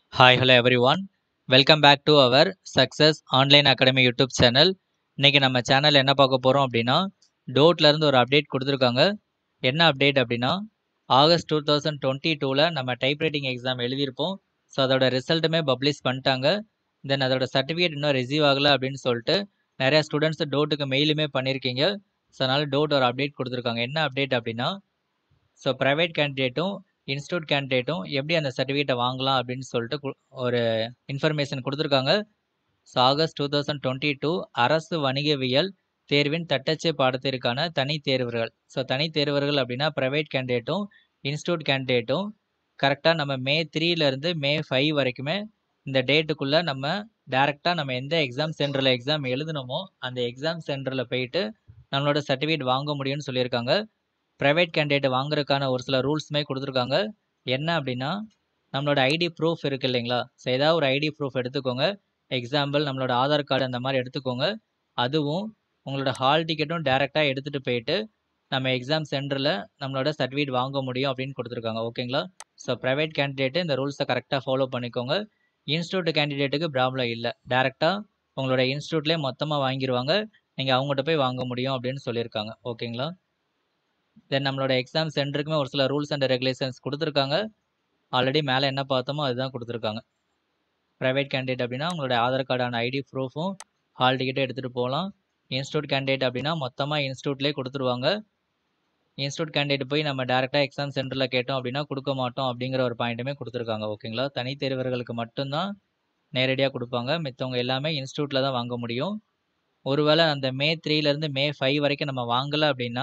hi hello everyone welcome back to our success online academy YouTube channel இன்றைக்கி நம்ம channel என்ன பார்க்க போகிறோம் அப்படின்னா டோட்லேருந்து ஒரு அப்டேட் கொடுத்துருக்காங்க என்ன அப்டேட் அப்படின்னா ஆகஸ்ட் டூ தௌசண்ட் டுவெண்ட்டி டூவில் நம்ம டைப்ரைட்டிங் எக்ஸாம் எழுதியிருப்போம் ஸோ அதோட ரிசல்ட்டுமே பப்ளிஷ் பண்ணிட்டாங்க தென் அதோட சர்டிஃபிகேட் இன்னும் ரிசீவ் ஆகலை அப்படின்னு சொல்லிட்டு நிறையா ஸ்டூடெண்ட்ஸ் டோட்டுக்கு மெயிலுமே பண்ணியிருக்கீங்க ஸோ அதனால் டோட் ஒரு அப்டேட் கொடுத்துருக்காங்க என்ன அப்டேட் அப்படின்னா ஸோ ப்ரைவேட் கேண்டிடேட்டும் இன்ஸ்டியூட் கேண்டிடேட்டும் எப்படி அந்த சர்டிஃபிகேட்டை வாங்கலாம் அப்படின்னு சொல்லிட்டு கு- ஒரு இன்ஃபர்மேஷன் கொடுத்துருக்காங்க so August two thousand twenty two அரசு வணிகவியல் தேர்வின் தட்டச்சு பாடத்திற்கான தனி தேர்வர்கள் ஸோ தனி தேர்வர்கள் அப்படின்னா ப்ரைவேட் கேண்டிடேட்டும் இன்ஸ்டியூட் கேண்டிடேட்டும் கரெக்டாக நம்ம மே த்ரீலேருந்து மே ஃபைவ் வரைக்குமே இந்த டேட்டுக்குள்ளே நம்ம டேரெக்டாக நம்ம எந்த எக்ஸாம் சென்டரில் எக்ஸாம் எழுதுனோமோ அந்த எக்ஸாம் சென்டரில் போயிட்டு நம்மளோட சர்டிஃபிகேட் வாங்க முடியும்னு சொல்லியிருக்காங்க ப்ரைவேட் கேண்டிடேட் வாங்குறதுக்கான ஒரு சில ரூல்ஸுமே கொடுத்துருக்காங்க என்ன அப்படின்னா நம்மளோட ஐடி ப்ரூஃப் இருக்கு இல்லைங்களா ஸோ ஏதாவது ஒரு ஐடி ப்ரூஃப் எடுத்துக்கோங்க எக்ஸாம்பிள் நம்மளோட ஆதார் கார்டு அந்த மாதிரி எடுத்துக்கோங்க அதுவும் உங்களோட ஹால் டிக்கெட்டும் டேரெக்டாக எடுத்துகிட்டு போயிட்டு நம்ம எக்ஸாம் சென்டரில் நம்மளோட சர்டிஃபிகேட் வாங்க முடியும் அப்படின்னு கொடுத்துருக்காங்க ஓகேங்களா ஸோ ப்ரைவேட் கேண்டிடேட்டு இந்த ரூல்ஸை கரெக்டாக ஃபாலோ பண்ணிக்கோங்க இன்ஸ்டியூட் கேண்டிடேட்டுக்கு ப்ராப்ளம் இல்லை டேரெக்டாக உங்களோட இன்ஸ்டியூட்லேயே மொத்தமாக வாங்கிடுவாங்க நீங்கள் அவங்ககிட்ட போய் வாங்க முடியும் அப்படின்னு சொல்லியிருக்காங்க ஓகேங்களா தென் நம்மளோட எக்ஸாம் சென்டருக்குமே ஒரு சில ரூல்ஸ் அண்ட் ரெகுலேஷன்ஸ் கொடுத்துருக்காங்க ஆல்ரெடி மேலே என்ன பார்த்தோமோ அதுதான் கொடுத்துருக்காங்க ப்ரைவேட் கேண்டிடேட் அப்படின்னா உங்களோட ஆதார் கார்டான ஐடி ப்ரூஃபும் ஹால் டிக்கெட்டும் எடுத்துகிட்டு போகலாம் இன்ஸ்டியூட் கேண்டிடேட் அப்படின்னா மொத்தமாக இன்ஸ்டியூட்லேயே கொடுத்துருவாங்க இன்ஸ்டியூட் கேண்டிடேட் போய் நம்ம டேரெக்டாக எக்ஸாம் சென்டரில் கேட்டோம் அப்படின்னா கொடுக்க மாட்டோம் அப்படிங்கிற ஒரு பாயிண்ட்டுமே கொடுத்துருக்காங்க ஓகேங்களா தனித் தேர்வர்களுக்கு மட்டும்தான் நேரடியாக கொடுப்பாங்க மித்தவங்க எல்லாமே இன்ஸ்டியூட்டில் தான் வாங்க முடியும் ஒருவேளை அந்த மே த்ரீலேருந்து மே ஃபைவ் வரைக்கும் நம்ம வாங்கலை அப்படின்னா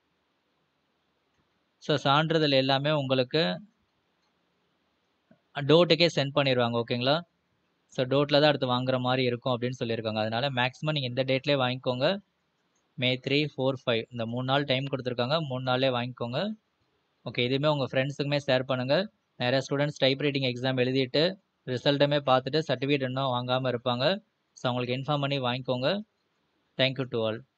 ஸோ சான்றிதழ் எல்லாமே உங்களுக்கு டோட்டுக்கே சென்ட் பண்ணிடுவாங்க ஓகேங்களா ஸோ டோட்டில் தான் அடுத்து வாங்குற மாதிரி இருக்கும் அப்படின்னு சொல்லியிருக்காங்க அதனால மேக்ஸிமம் நீங்கள் இந்த டேட்லேயே வாங்கிக்கோங்க மே த்ரீ ஃபோர் ஃபைவ் இந்த மூணு நாள் டைம் கொடுத்துருக்காங்க மூணு நாள்லேயே வாங்கிக்கோங்க ஓகே இதுவுமே உங்கள் ஃப்ரெண்ட்ஸுக்குமே ஷேர் பண்ணுங்கள் நிறைய ஸ்டூடெண்ட்ஸ் டைப் ரைட்டிங் எக்ஸாம் எழுதிட்டு ரிசல்ட்டுமே பார்த்துட்டு சர்டிஃபிகேட் இன்னும் வாங்காமல் இருப்பாங்க ஸோ அவங்களுக்கு இன்ஃபார்ம் பண்ணி வாங்கிக்கோங்க தேங்க்யூ டு ஆல்